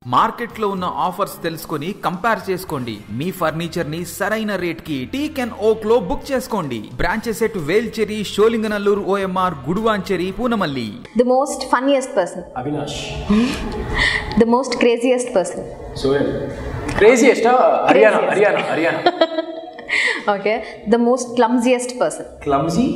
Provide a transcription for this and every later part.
మార్కెట్లో ఉన్న ఆఫర్స్ తెలుసుకొని కంపేర్ చేసుకోండి మీ ఫర్నిచర్ ని సరైన రేట్ కి టీక్ అండ్ ఓక్ లో బుక్ చేసుకోండి branches at Velachery Sholinganallur OMR Guduvanchery Poonamallee The most funniest person. Avinash The most craziest person. Sohel craziest Ariyana Ariyana Ariyana Okay. The most clumsiest person. Clumsy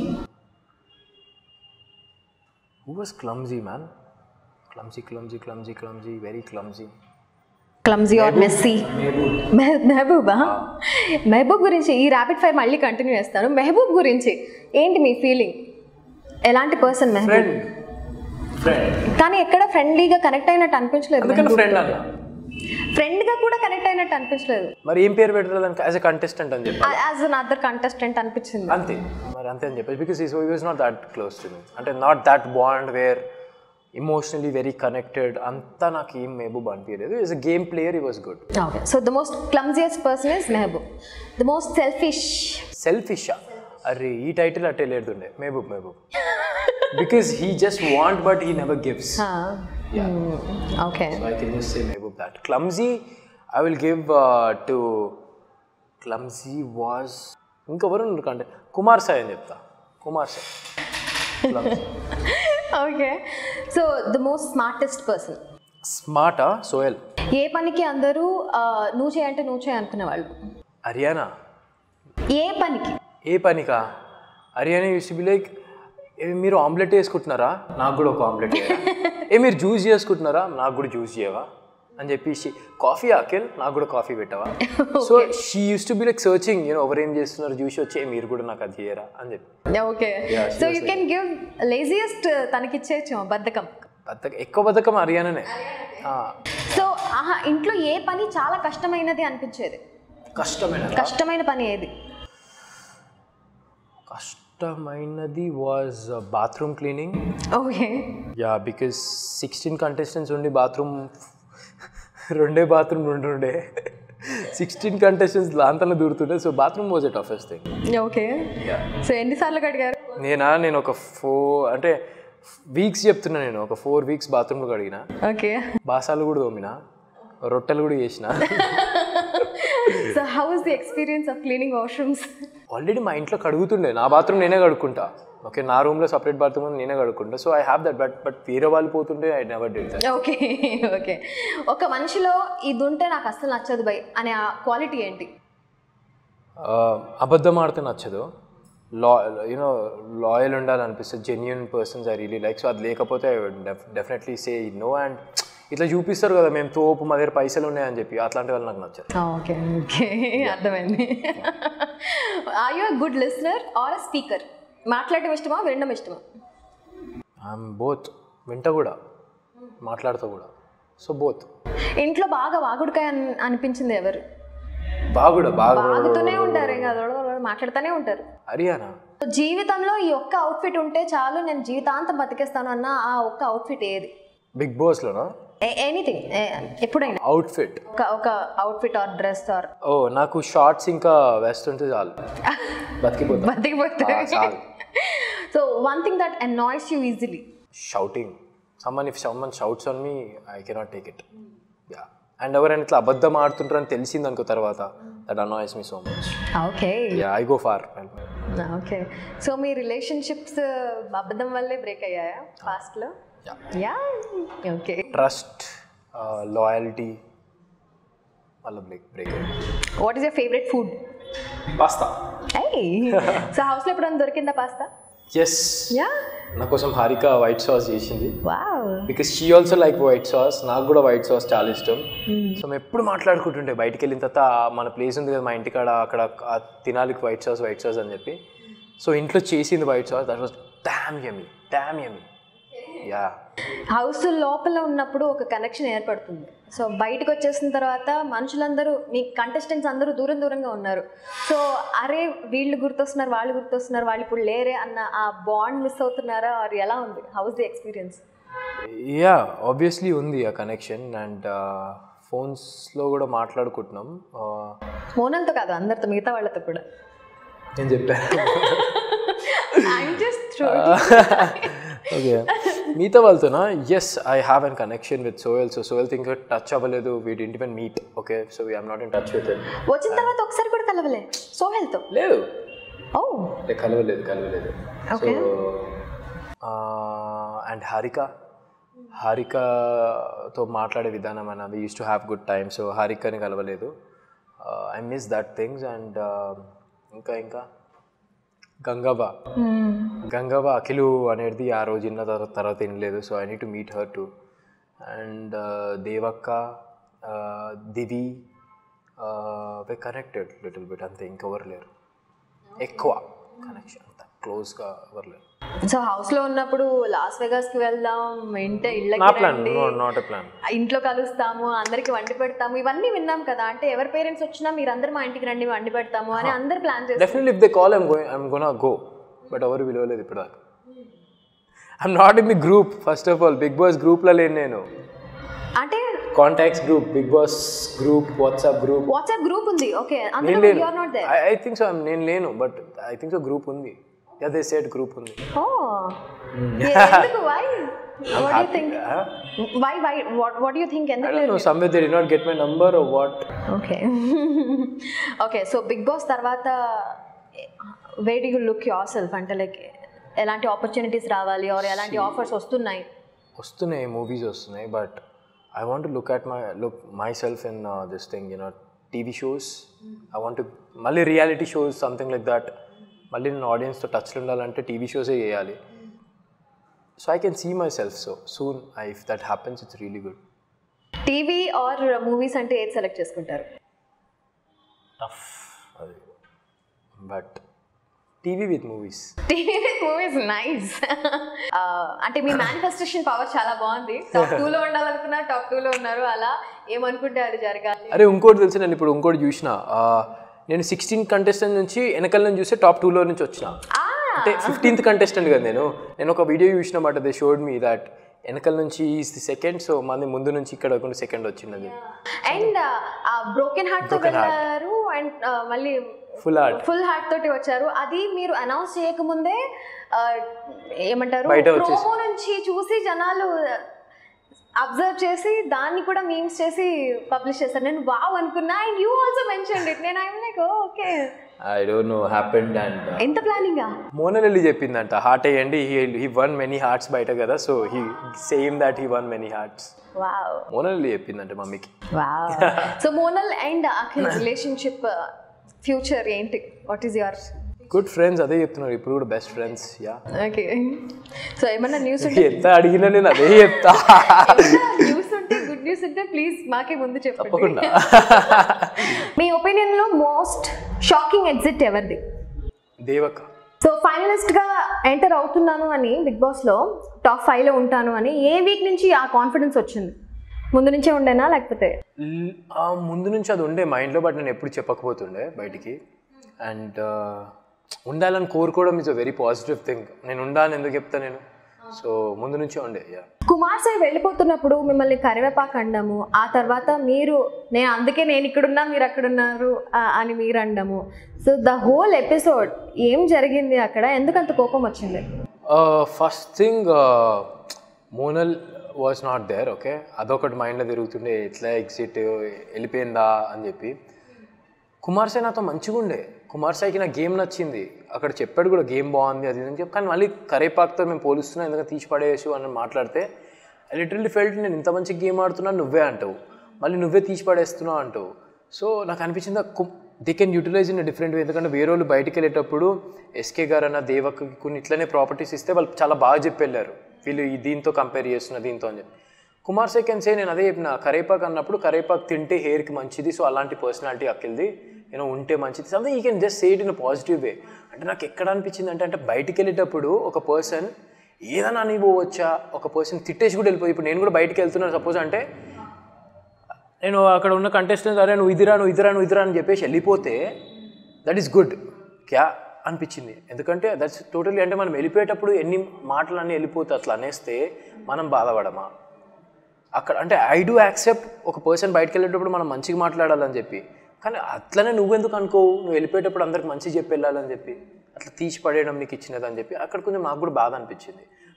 who was clumsy man clumsy clumsy clumsy clumsy very clumsy Clumsy or messy. మెహ- మెహబూబా మెహబూబ్ గురించి ఈ rapid fire మళ్ళీ continue చేస్తాను మెహబూబ్ గురించి ఏంటి మీ feeling ఎలాంటి పర్సన్ మెహబూబ్ ఫ్రెండ్ ఫ్రెండ్ కానీ ఎక్కడ ఫ్రెండ్లీగా కనెక్ట్ అయినట్టు అనిపించలేదు అందుకని ఫ్రెండ్ అన్న ఫ్రెండ్ గా కూడా కనెక్ట్ అయినట్టు అనిపించలేదు మరి ఏం పేరు పెట్టారు దానికి యాజ్ అ కంటెస్టెంట్ అని చెప్పి యాజ్ అన్ అదర్ కంటెస్టెంట్ అనిపించింది అంతే మరి అంతే అని చెప్పేసి because he was not that close to me అంటే not that bond where emotionally very connected అంతా నాకు ఏం మేబూబ్ అనిపించలేదు is a game player he was good okay so the most clumsiest person is Mehaboob the most selfish selfish అరే ఈ title అట్టే లేడుతుండే Mehaboob Mehaboob because he just want but he never gives okay So I can just say Mehboob that. Clumsy, I will give uh, to Clumsy was ఇంకెవరు అంటే కుమార్ సాయి అని చెప్తా Kumar Sai Clumsy. Okay so the most smartest person స్మార్టా సోయల్ ఏ పనికి అందరూ ఆ, నువ్వు చేయంటే నువ్వు చేయి అనుకునేవాళ్ళు హర్యానా ఏ పనికి ఏ పనికా హర్యానా యూస్ బి లైక్ మీరు ఆమ్లెట్ వేసుకుంటున్నారా నాకు కూడా ఒక ఆమ్లెట్ ఏ మీరు జ్యూస్ చేసుకుంటున్నారా నాకు కూడా జ్యూస్ చేయవా అని చెప్పేసి కాఫీ ఆకిల్ నాకు కూడా కాఫీ పెట్టవా so she use to be like searching you know ఎవరు ఏం చేస్తున్నారు చూసి వచ్చి "ఏ, మీరు కూడా నాకు అది చేయరా అని చెప్పి okay Yeah, she so was you can give laziest తనకిచ్చేచ్చు బద్ధకం బతక ఎక్కువ బతకం హర్యానానే ఆ, సో ఆహా ఇంట్లో ఏ పని చాలా కష్టమైనది అనిపించేది కష్టమైన కష్టమైన పని ఏది కష్టమైనది was bathroom cleaning okay yeah because sixteen contestants ఉండి బాత్రూమ్ రెండే బాత్రూమ్ రెండు ఉండే సిక్స్టీన్ కంటెస్టెంట్స్ దాంట్లో దూరుతుండే so bathroom was a toughest thing okay so ఎన్నిసార్లు కడిగారు నేనా నేను ఒక ఫోర్ అంటే వీక్స్ చెప్తున్నా నేను ఒక ఫోర్ వీక్స్ బాత్రూమ్లో కడిగిన ఓకే బాసాలు కూడా తోమిన రొట్టెలు కూడా చేసిన so how is the experience of cleaning washrooms already మా ఇంట్లో కడుగుతుండే నా బాత్రూమ్ నేనే కడుక్కుంటా ఓకే నా రూమ్లో సపరేట్ బాత్రూమ్ ఉంది, నేనే కడుక్కుంటా so I have that but but వేరే వాళ్ళు పోతుంటే I never did that okay okay ఒక మనిషిలో ఇది ఉంటే నాకు అస్సలు నచ్చదు బై అనే ఆ క్వాలిటీ ఏంటి అబద్ధం ఆడితే నచ్చదు లా యూనో లాయల్ ఉండాలనిపిస్తుంది genuine persons I really like so అది లేకపోతే I definitely say no and ఇట్లా చూపిస్తారు కదా మేము తోపు మా దగ్గర పైసలు ఉన్నాయని చెప్పి అట్లాంటి వాళ్ళు నాకు నచ్చరు ఓకే ఓకే అర్థమైంది are you good listener or a speaker మాట్లాడటం ఇష్టమా వినడం ఇష్టమా ఐఎమ్ బోత్ వింట కూడా మాట్లాడుతూ కూడా సో బోత్ ఇంట్లో బాగా వాగుడుకాయ అన్- అనిపించింది ఎవరు బాగుడా బాగా వాగుతూనే ఉంటారు ఇంకా దొడ మాట్లాడుతూనే ఉంటారు హర్యానా సో జీవితంలో ఈ ఒక్క అవుట్ఫిట్ ఉంటే చాలు నేను జీవితాంతం బతికేస్తాను అన్న ఆ ఒక్క అవుట్ఫిట్ ఏది బిగ్ బాస్లోనా ఎనీథింగ్ ఎప్పుడైనా అవుట్ఫిట్ ఒక ఒక అవుట్ఫిట్ ఆర్ డ్రెస్ ఆర్ ఓ నాకు షార్ట్స్ ఇంకా వెస్ట్ ఉంటే చాలు బతికిపోతా బతికిపోతుంది ఆ, చాలు so one thing that annoys you easily shouting someone if someone shouts on me I cannot take it yeah and ఎవరైనా ఇట్లా అబద్ధం ఆడుతుంటారని తెలిసింది అనుకో తర్వాత that annoys me so much okay yeah I go far okay so మీ relationships అబద్ధం వల్లే బ్రేక్ అయ్యాయా పాస్ట్లో యా ఓకే ట్రస్ట్ లాయల్టీ వల్ల break break what is your favourite food pasta so హౌస్లో ఎప్పుడైనా దొరికిందా పాస్తా ఎస్ యా నా కోసం హారిక వైట్ సాస్ చేసింది wow because she also like white sauce నాకు కూడా వైట్ సాస్ చాలా ఇష్టం సో మేము ఎప్పుడు మాట్లాడుకుంటుంటే బయటికి వెళ్ళిన తర్వాత మన ప్లేస్ ఉంది కదా మా ఇంటికాడ అక్కడ ఆ తినాలి వైట్ సాస్ వైట్ సాస్ అని చెప్పి సో ఇంట్లో చేసింది white sauce that was damn yummy damn yummy yeah house లోపల ఉన్నప్పుడు ఒక కనెక్షన్ ఏర్పడుతుంది సో బయటకు వచ్చేసిన తర్వాత మనుషులందరూ మీ కంటెస్టెంట్స్ అందరూ దూరం దూరంగా ఉన్నారు సో అరే వీళ్ళు గుర్తొస్తున్నారు వాళ్ళు గుర్తొస్తున్నారు వాళ్ళు ఇప్పుడు లేరే అన్న ఆ బాండ్ మిస్ అవుతున్నారా ఆర్ ఎలా ఉంది house the experience yeah obviously ఉంది ఆ కనెక్షన్ అండ్ ఫోన్స్లో కూడా మాట్లాడుకుంటున్నాం Uh, మోనల్తో కాదు అందరితో మిగతా వాళ్ళతో కూడా నేను చెప్పాను I'm just ఓకే మిగతా వాళ్ళతోనా yes I have an connection with Sohel so Sohel think touch అవ్వలేదు we didn't even meet okay so we am not in touch with వచ్చిన తర్వాత ఒకసారి కూడా కలవలే సోహెల్తో లేదు ఓ అంటే కలవలేదు కలవలేదు సో Okay. అండ్ హారిక హారికతో మాట్లాడే విధానం అన్న we use to have good time so హారికని కలవలేదు I miss that things and ఇంకా ఇంకా గంగవ్వ గంగవ్వ అఖిలు అనేది ఆ రోజు ఇన్న తర్వాత తర్వాత వినలేదు so I need to meet her too and దేవక్క Divi we connected little bit అంతే ఇంకెవరు లేరు ఎక్కువ కనెక్షన్ అంత క్లోజ్గా ఎవరు లేరు సో హౌస్ లో ఉన్నప్పుడు లాస్ వెగాస్ కి వెళ్దాం ఇంటే నా ఇళ్ళకి ప్లాన్ రండి నాట్ ఎ ప్లాన్ ఇంట్లో కలుస్తాము అందరికి వండి పెడతాము ఇవన్నీ విన్నాం కదా అంటే ఎవరి పేరెంట్స్ వచ్చినా మీరందరూ మా ఇంటికి రండి వండి పెడతాము అని అందరు ప్లాన్ చేస్తారు definitely if they call I'm going I'm gonna go but ఎవరు విలువలేదు ఇప్పుడు దాకా I'm not in the group first of all Bigg Boss గ్రూప్లో లేను నేను అంటే contacts group Bigg Boss group WhatsApp group WhatsApp group ఉంది ఓకే నేను అందులో లేను you are not there I think so నేను లేను but I think so group ఉంది అదే సెట్ గ్రూప్ ఉంది ఓ ఎందుకు why what you think why why what what you think I ఎందుకు don't know somewhere they did not get my number or what okay okay so Bigg Boss తర్వాత way do you look yourself అంటే like ఎలాంటి opportunities రావాలి or ఎలాంటి offers వస్తున్నాయి వస్తున్నాయి movies వస్తున్నాయి but I want look at my look myself in this thing you know TV shows I want మళ్ళీ reality shows something like that మళ్ళీ నేను ఆడియన్స్తో టచ్లో ఉండాలంటే టీవీ షోసే చేయాలి so I can see my self so soon I if that happens it's really good TV or movies అంటే ఏది select చేసుకుంటారు tough అది but TV with movies TV movies nice అంటే మీ మేనిఫెస్టేషన్ పవర్ చాలా బాగుంది టాప్ టూ లో ఉండాలనుకున్నారు top two లో ఉన్నారు అలా ఏమనుకుంటే అది జరగాలి అరే ఇంకోటి తెలుసు నేను ఇప్పుడు ఇంకోటి చూసిన ఆ, నేను సిక్స్టీన్ కంటెస్టెంట్ నుంచి వెనకాల నుంచి చూస్తే టాప్ టూలో నుంచి వచ్చిన అంటే ఫిఫ్టీన్త్ కంటెస్టెంట్ కదా నేను నేను ఒక వీడియో చూసినమాట దే షోడ్ మీ దట్ వెనకాల నుంచి ఈస్ ది సెకండ్ సో మంది ముందు నుంచి ఇక్కడ వరకు సెకండ్ వచ్చినది అండ్ ఆ బ్రోకెన్ హార్ట్ తో వెళ్ళారు అండ్ మళ్ళీ ఫుల్ ఆర్ట్ ఫుల్ హార్ట్ తోటి వచ్చారు అది మీరు అనౌన్స్ చేయకముందే ఆ, ఏమంటారు బయట వచ్చేసి. ప్రోమో నుంచి చూసి జనాలు అబ్జర్వ్ చేసి దాన్ని కూడా మీమ్స్ చేసి పబ్లిష్ చేస్తారు నేను వావ్ అనుకున్నా and you also mention it నేను I'm like okay I don't know happened and ఎంత ప్లానింగా మోనలెల్లి చెప్పిందంట హార్ట్ అయ్యండి హీ వన్ మెనీ హార్ట్స్ బయట కదా so he same that he won many hearts wow మోనలెల్లి చెప్పిందంట మమ్మీకి wow so Monal and Akhil relationship future ఏంటి what is your good friends అదే చెప్తున్నారు ఇప్పుడు కూడా best friends yeah okay so ఏమన్నా న్యూస్ ఉంటే ఎంత అడిగినా నేను అదే చెప్తా న్యూస్ ఉంటే గుడ్ న్యూస్ ఉంటే ప్లీజ్ మాకే ముందు చెప్పండి తప్పకుండా మీ ఒపీనియన్ లో మోస్ట్ షాకింగ్ ఎగ్జిట్ ఎవరిది దేవక్క సో ఫైనలిస్ట్ గా ఎంటర్ అవుతున్నాను అని బిగ్ బాస్ లో టాప్ ఫైవ్ లో ఉంటాను అని ఏ వీక్ నుంచి ఆ కాన్ఫిడెన్స్ వచ్చింది ముందు నుంచే ఉండేనా లేకపోతే ల్- ఆ ముందు నుంచి అది ఉండే మైండ్లో బట్ నేను ఎప్పుడు చెప్పకపోతుండే బయటికి అండ్ ఉండాలని కోరుకోవడం is a very positive thing నేను ఉండాలని ఎందుకు చెప్తా నేను సో ముందు నుంచే ఉండే యా కుమార్ సార్ వెళ్ళిపోతున్నప్పుడు మిమ్మల్ని కరివేపాకు అండము ఆ తర్వాత మీరు నేను అందుకే నేను ఇక్కడున్నా మీరు అక్కడున్నారు ఆ, అని మీరు అండము సో ద హోల్ ఎపిసోడ్ ఏం జరిగింది అక్కడ ఎందుకు అంత కోపం వచ్చింది first thing Monal was not there okay అదొకటి మైండ్లో తిరుగుతుండే ఎట్లా ఎగ్జిట్ వెళ్ళిపోయిందా అని చెప్పి కుమార్ సాయి నాతో మంచిగా ఉండే కుమార్ సాయికి నా గేమ్ నచ్చింది అక్కడ చెప్పాడు కూడా గేమ్ బాగుంది అది ఇది అని చెప్పి కానీ మళ్ళీ కరేపాక్తో మేము పోలుస్తున్నాం ఎందుకంటే తీసి పడేయచ్చు అని మాట్లాడితే ఐ లిటరల్లీ ఫెల్ట్ నేను ఇంత మంచి గేమ్ ఆడుతున్నా నువ్వే అంటావు మళ్ళీ నువ్వే తీసి పడేస్తున్నావు అంటావు సో నాకు అనిపించింది they can utilize in different way ఎందుకంటే వేరే వాళ్ళు బయటికి వెళ్ళేటప్పుడు ఎస్కే గారు అన్న దేవక్కి కొన్ని ఇట్లనే ప్రాపర్టీస్ ఇస్తే వాళ్ళు చాలా బాగా చెప్పి వెళ్ళారు వీళ్ళు ఈ దీంతో కంపేర్ చేస్తున్న దీంతో అని చెప్పి కుమార్ సెకండ్ సే నేను అదే చెప్పిన కరేపాక్ అన్నప్పుడు కరేపాక్ తింటే హెయిర్కి మంచిది సో అలాంటి పర్సనాలిటీ అక్కిల్ది నేను ఉంటే మంచిది something you can just say it in positive way అంటే నాకు ఎక్కడ అనిపించింది అంటే అంటే బయటికి వెళ్ళేటప్పుడు ఒక పర్సన్ ఏదైనా అనిపోవచ్చా ఒక పర్సన్ తిట్టేసి కూడా వెళ్ళిపోయి ఇప్పుడు నేను కూడా బయటికి వెళ్తున్నాను సపోజ్ అంటే నేను అక్కడ ఉన్న కంటెస్టెంట్స్ అరే నువ్వు ఇదిరా నువ్వు ఇదిరా నువ్వు ఇదిరా అని చెప్పేసి వెళ్ళిపోతే దట్ ఈస్ గుడ్ క్యా అనిపించింది ఎందుకంటే దట్స్ టోటలీ అంటే మనం వెళ్ళిపోయేటప్పుడు ఎన్ని మాటలు అన్నీ వెళ్ళిపోతే అట్లా అనేస్తే మనం బాధపడమా అక్కడ అంటే ఐ డూ యాక్సెప్ట్ ఒక పర్సన్ బయటకు వెళ్ళేటప్పుడు మనం మంచిగా మాట్లాడాలని చెప్పి కానీ అట్లనే నువ్వెందుకు అనుకోవు నువ్వు వెళ్ళిపోయేటప్పుడు అందరికి మంచి చెప్పి వెళ్ళాలని చెప్పి అట్లా తీసి పడేయడం నీకు ఇచ్చినది అని చెప్పి అక్కడ కొంచెం నాకు కూడా బాధ అనిపించింది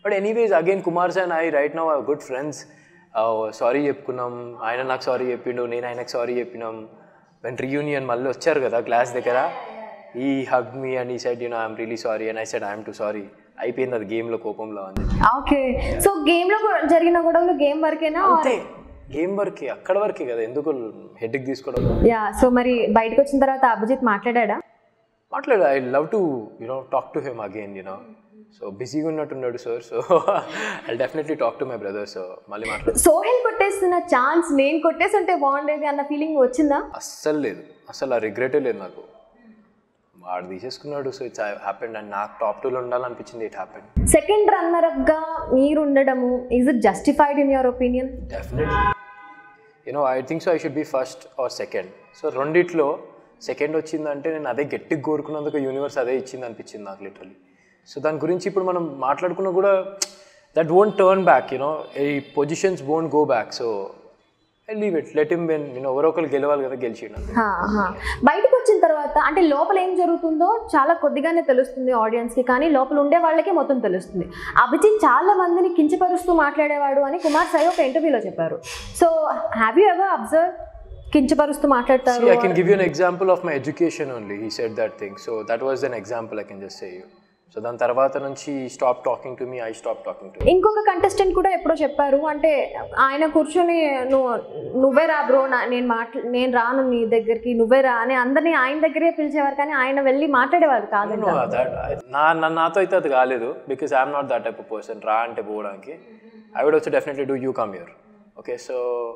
but anyways again Kumar sir I right now good friends sorry చెప్పుకున్నాం ఆయన నాకు సారీ చెప్పిండు నేను ఆయనకు సారీ చెప్పినాం వెన్ రీయూనియన్ మళ్ళీ వచ్చారు కదా క్లాస్ దగ్గర ఈ హగ్ మీ అండ్ ఈ side you know I'm really sorry and I side I'm too sorry అయిపోయింది అది గేమ్లో కోపంలో అని చెప్పి ఓకే సో గేమ్ లో కూడా జరిగిన గొడవలు గేమ్ వరకేనా అంతే గేమ్ వరకే అక్కడ వరకే కదా ఎందుకు హెడ్కి తీసుకోవడం యా సో మరి బయటకు వచ్చిన తర్వాత అభిజిత్ మాట్లాడా మాట్లాడు I love to you know talk to him again you know so బిజీగా ఉన్నట్టున్నాడు sir so I definitely talk to my brother so మళ్ళీ మాట్లాడు సోహెల్ కొట్టేస్తున్న ఛాన్స్ నేను కొట్టేసి ఉంటే బాగుండేది అన్న ఫీలింగ్ వచ్చిందా అస్సలు లేదు అసలు ఆ రిగ్రెటే లేదు నాకు వాడు తీసేసుకున్నాడు సో ఇట్స్ హ్యాపెండ్ అండ్ నాకు టాప్ టూలో ఉండాలనిపించింది it happened second runner up గా మీరు ఉండడము is it justified in your opinion definitely you know I think so I should be first or second so రెండిట్లో సెకండ్ వచ్చిందంటే నేను అదే గట్టిగా కోరుకున్నందుకు యూనివర్స్ అదే ఇచ్చింది అనిపించింది నాకు లిటరలీ సో దాని గురించి ఇప్పుడు మనం మాట్లాడుకున్నా కూడా that won't turn back you know ఈ positions won't go back so I leave it let him when నేను ఎవరో ఒకరు గెలవాలి కదా గెలిచిండు బయటకు వచ్చిన తర్వాత అంటే లోపల ఏం జరుగుతుందో చాలా కొద్దిగానే తెలుస్తుంది ఆడియన్స్ కి కానీ లోపల ఉండే వాళ్ళకే మొత్తం తెలుస్తుంది అభిజిత్ చాలా మందిని కించపరుస్తూ మాట్లాడేవాడు అని కుమార్ సాయి ఒక ఇంటర్వ్యూలో చెప్పారు so have you ever observe కించపరుస్తూ మాట్లాడతారు See, I can give you an example of my education only. He said that thing. So that was an example I can just say you. So దాని తర్వాత నుంచి stop talking to me I stop talking to ఇంకొక contestant కూడా ఎప్పుడో చెప్పారు అంటే ఆయన కూర్చొని నువ్వు నువ్వే రా బ్రో నా- నేను మాట్లా నేను రాను నీ దగ్గరికి నువ్వే రా అని అందరినీ ఆయన దగ్గరే పిలిచేవారు కానీ ఆయన వెళ్ళి మాట్లాడేవారు కాదంట నా నా- నాతో అయితే అది కాలేదు because I'm not that type of person రా అంటే పోవడానికి ఐ వుడ్ వచ్చి definitely do you come your okay so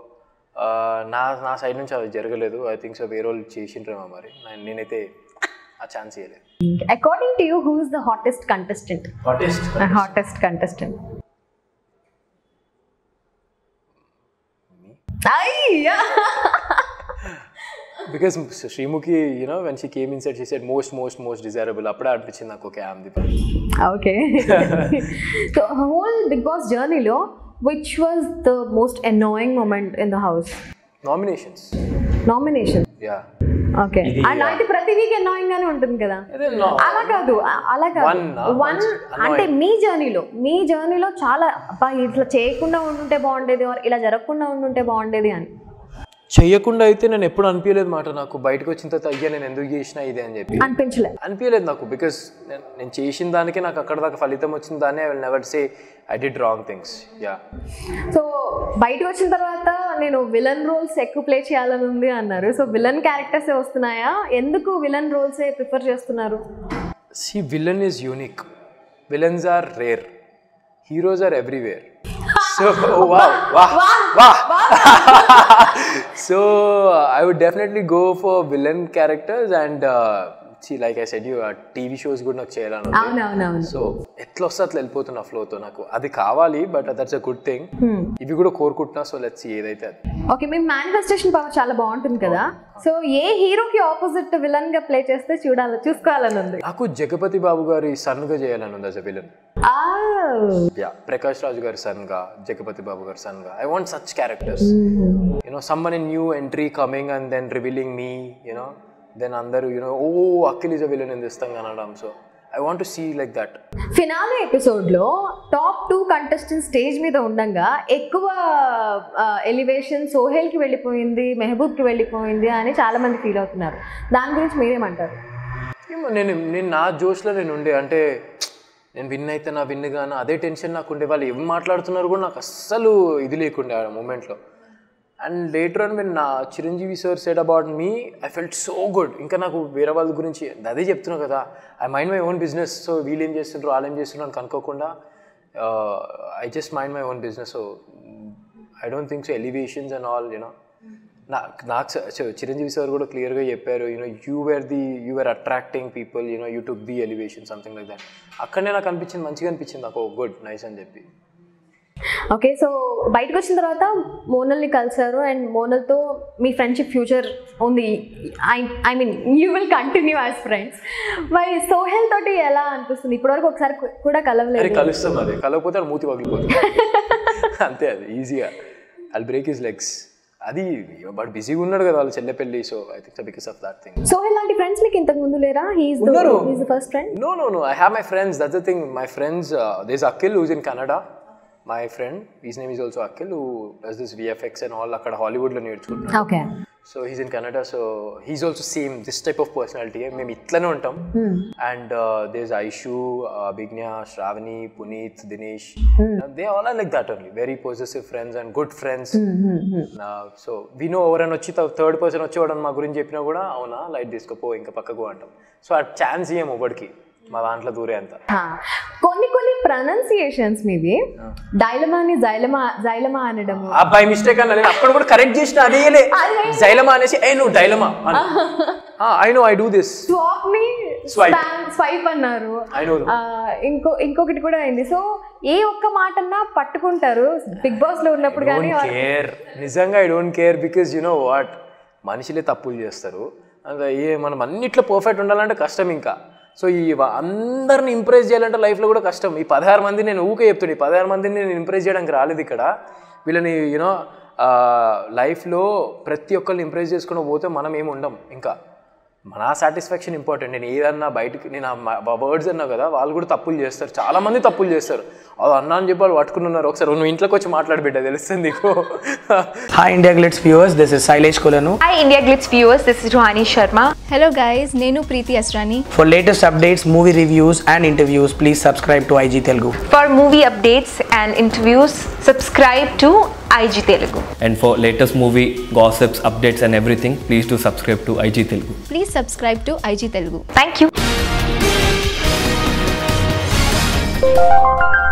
నా నా సైడ్ నుంచి అది జరగలేదు ఐ థింక్ సో వేరే వాళ్ళు చేసిండ్రేమో మరి నేను- నేనైతే ఆ ఛాన్స్ ఇవ్వలేదు according to you who is the hottest contestant hottest hottest contestant because Sreemukhi you know when she came in set she set most most most desirable అప్పుడే అనిపించింది నాకు okay I'm the okay so whole Bigg Boss జర్నీలో which was the most annoying moment in the house nominations nomination yeah okay and అయితే ప్రతి week ఎన్నోయింగ్ గానే ఉంటుంది కదా అలా కాదు అ- అలా కాదు One, uh, వన్ once అంటే మీ జర్నీలో మీ జర్నీలో చాలా అబ్బా ఇట్లా చేయకుండా ఉండుంటే బాగుండేది or ఇలా జరగకుండా ఉండుంటే బాగుండేది అని చెయ్యకుండా అయితే నేను ఎప్పుడు అనిపించలేదు మాట నాకు బయటకు వచ్చిన తర్వాత అయ్యా నేను ఎందుకు చేసినా ఇదే అని చెప్పి అనిపించలే అనిపించలేదు నాకు బికాస్ నేను చేసిన దానికే నాకు అక్కడ దాకా ఫలితం వచ్చిన దాన్ని I will never say I did wrong things yeah so బయటకు వచ్చిన తర్వాత నేను విలన్ రోల్స్ ఎక్కువ ప్లే చేయాలని ఉంది అన్నారు సో విలన్ క్యారెక్టర్స్ వస్తున్నాయా ఎందుకు విలన్ రోల్స్ ప్రిఫర్ చేస్తున్నారు see villain is unique villains are rare heroes are everywhere so వా వా వా so I would definitely go for villain characters and see like I said you TV shows కూడా నాకు చేయాలని ఉంది. అవునవునవును సో ఎట్లా వస్తే అట్లా వెళ్ళిపోతున్నా ఫ్లోతో నాకు అది కావాలి but that's a good thing ఇవి కూడా కోరుకుంటున్నా సో లెట్స్ ఏదైతే అది ఓకే మీ మేనిఫెస్టేషన్ పవర్ చాలా బాగుంటుంది కదా సో ఏ హీరోకి ఆపోజిట్ విలన్ గా ప్లే చేస్తే చూడాలి చూసుకోవాలని ఉంది నాకు జగపతి బాబు గారి సన్గా చేయాలని ఉంది as a villain yeah Prakash Raju గారి సన్గా జగపతి బాబు గారి సన్గా I want such characters you know someone in new entry coming and then revealing me you know then అందరూ you know oh Akhil is a villain in this thing అనడం so I want to see like that finale episode లో top two contestant stage మీద ఉండగా ఎక్కువ elevation Sohel కి వెళ్ళిపోయింది మెహబూబ్ కి వెళ్ళిపోయింది అని చాలా మంది ఫీల్ అవుతున్నారు దాని గురించి మీరేమంటారు ఏమో నేను నేను నా జోష్లో నేను ఉండే అంటే నేను విన్ అయితే నా విన్ గాను అదే టెన్షన్ నాకు ఉండే వాళ్ళు ఏం మాట్లాడుతున్నారు కూడా నాకు అస్సలు ఇది లేకుండే ఆ మూమెంట్లో అండ్ లేటర్ అని మీరు నా Chiranjeevi sir said about me I felt so good ఇంకా నాకు వేరే వాళ్ళ గురించి అదే చెప్తున్నా కదా I mind my own business so వీళ్ళు ఏం చేస్తుండ్రు వాళ్ళు ఏం చేస్తున్నారు అని కనుక్కోకుండా I just mind my own business so I don't think so elevations and all you know నా నాకు స- చ- చిరంజీవి సార్ కూడా క్లియర్గా చెప్పారు you know you were the you were attracting people you know you took the elevation something like that అక్కడనే నాకు అనిపించింది మంచిగా అనిపించింది నాకు గుడ్ నైస్ అని చెప్పి ఓకే సో బయటకు వచ్చిన తర్వాత మోనల్ని కలిసారు అండ్ మోనల్తో మీ ఫ్రెండ్షిప్ ఫ్యూచర్ ఉంది I I mean you will continue as friends మరి సోహెల్ తోటి ఎలా అనిపిస్తుంది ఇప్పటివరకు ఒకసారి కు- కూడా అరే కలవలేదు కలుస్తాం అది కలవకపోతే అది మూతి పగిలిపోతుంది అంతే అది ఈజీగా ఐ బ్రేక్ హిస్ లెగ్స్ అది బట్ బిజీగా ఉన్నాడు కదా వాళ్ళ చెల్లె పెళ్ళి so I think because of that thing Sohel లాంటి ఫ్రెండ్స్ మీకు ఇంతకు ముందు లేరా హీఈస్ ఉన్నారు. He's the first friend No, no, no. I have my friends. That's the thing. My friends, uh, there's Akhil who's in Canada. My friend, his name is also Akhil, who does this VFX and all. అక్కడ హాలీవుడ్లో నేర్చుకుంటున్నాడు okay so he's in Canada so he's also same this type of personality మేము ఇట్లనే ఉంటాం and these Aishu Abhijna Sravani Puneeth Dinesh they all are like that only very positive friends and good friends so వినో ఎవరైనా వచ్చి third person వచ్చి వాడు మా గురించి చెప్పినా కూడా అవునా లైట్ తీసుకోపో ఇంకా పక్కకు అంటాం సో ఆ ఛాన్స్ ఇయ్యం ఒకటికి మా దాంట్లో దూరే అంత కొన్ని కొన్ని ప్రొనౌన్సియేషన్స్ మీవి డైలమాని జైలమా జైలమా అనడము అబ్బాయి మిస్టేక్ అన్న నేను అక్కడ కూడా కరెక్ట్ చేసిన అదేయలే జైలమా అనేసి ఏ నువ్వు dilemma I know I do this swap ని Swipe. స్వైప్ అన్నారు ఐ నో ఆ, ఇంకో ఇంకొకటి కూడా అయింది సో ఏ ఒక్క మాటన్నా పట్టుకుంటారు బిగ్ బాస్ లో ఉన్నప్పుడు కానీ డోంట్ కేర్ నిజంగా I don't care because you know what మనుషులే తప్పులు చేస్తారు అంత ఏ మనం అన్నిట్లో పర్ఫెక్ట్ ఉండాలంటే కష్టం ఇంకా సో ఈ వ- అందరిని ఇంప్రెస్ చేయాలంటే లైఫ్లో కూడా కష్టం ఈ పదహారు మంది నేను ఊకే చెప్తున్నా ఈ పదహారు మందిని నేను ఇంప్రెస్ చేయడానికి రాలేదు ఇక్కడ వీళ్ళని యూనో లైఫ్లో ప్రతి ఒక్కరిని ఇంప్రెస్ చేసుకుని పోతే మనం ఏమి ఉండం ఇంకా మన సాటిస్ఫాక్షన్ ఇంపార్టెంట్ నేను ఏదన్నా బయటకి నేను వర్డ్స్ అన్నా కదా వాళ్ళు కూడా తప్పులు చేస్తారు చాలా మంది తప్పులు చేస్తారు అది అన్నా అని చెప్పి వాళ్ళు పట్టుకుని ఉన్నారు ఒకసారి నువ్వు ఇంట్లోకి వచ్చి మాట్లాడబిడ్డ తెలుస్తుంది నీకు Hi India Glitz viewers, this is Sailesh Kolanu. Hi India Glitz viewers, this is Ruhani Sharma. Hello guys, నేను Preethi Asrani For latest updates, movie reviews and interviews, please subscribe to IG Telugu. For movie updates and interviews, subscribe to IG Telugu. And for latest movie gossips, updates, and everything, please do subscribe to IG Telugu. Please subscribe to IG Telugu Thank you.